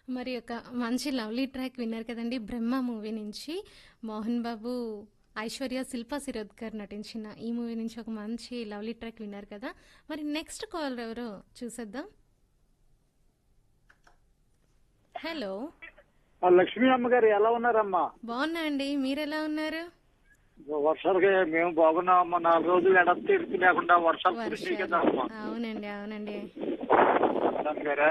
మరి ఒక మంచి లవ్లీ ట్రాక్ విన్నారు కదండి బ్రహ్మ మూవీ నుంచి మోహన్ బాబు ఐశ్వర్య శిల్పా శిరోద్కర్ నటించిన ఈ మూవీ నుంచి ఒక మంచి లవ్లీ ట్రాక్ విన్నారు కదా మరి నెక్స్ట్ కాల్ ఎవరో చూసేద్దాం హలో ఆ లక్ష్మీ అమ్మగారు ఎలా ఉన్నారమ్మా బాగున్నా అండి మీరు ఎలా ఉన్నారు వర్షాలకి మేము బాగున్నామమ్మా నాలుగు రోజులు ఎడ తీర్పు లేకుండా వర్షాలు కురిసినాయి కదా వర్షాలు అమ్మా అవునండి అవునండి మేడం గారా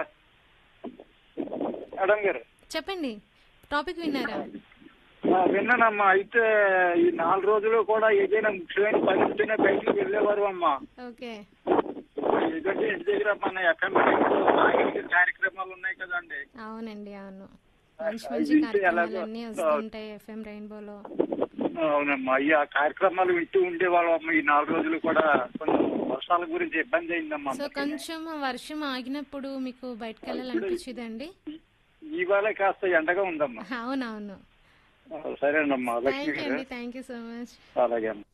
మేడం గారు చెప్పండి టాపిక్ విన్నారా ఆ, విన్నానమ్మా అయితే ఈ నాలుగు రోజులు కూడా ఏదైనా ముఖ్యమైన పని ఉంటేనే బయటికి వెళ్ళేవారు అమ్మా ఓకే ఎందుకంటే ఇంటి దగ్గర మన ఎఫ్ఎం కార్యక్రమాలు ఉన్నాయి కదండి అవునండి అవును మంచి మంచి ఇది కార్యక్రమాలు ఎలాగో- అన్నీ వస్తుంటాయి ఎఫ్ఎం రెయిన్బోలో అవునమ్మా ఈ ఆ కార్యక్రమాలు వింటూ ఉండేవాళ్ళమ్మా ఈ నాలుగు రోజులు కూడా కొంచెం వర్షాల గురించి ఇబ్బంది అయిందమ్మా సో కొంచెం వర్షం ఆగినప్పుడు మీకు బయటకు వెళ్ళాలనిపించిందండి ఇవాళ కాస్త ఎండగా ఉందమ్మా అవునవును ఆ, సరేనమ్మా లక్ష్మి థ్యాంక్ యూ గారు అండి థ్యాంక్ యూ సో మచ్ అలాగే అమ్మా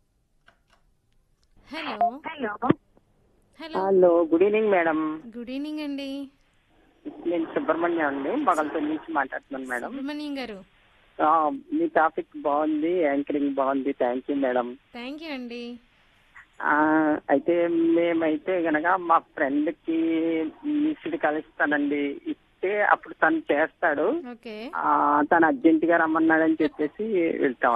hello hello hello hello good evening madam good evening అండి నేను సుబ్రహ్మణ్యం అండి మొగల్పల్లి నుంచి మాట్లాడుతున్నాను మేడం సుబ్రహ్మణ్యం గారు ఆ, మీ టాపిక్ బాగుంది యాంకరింగ్ బాగుంది thank you madam thank you అండి ఆ, అయితే మేమైతే గనక మా ఫ్రెండ్ కి మిస్డ్ కలుస్తానండి ఇస్తే అప్పుడు తను చేస్తాడు ఓకే ఆ, తను అర్జెంట్ గా రమ్మన్నాడని చెప్పేసి వెళ్తాం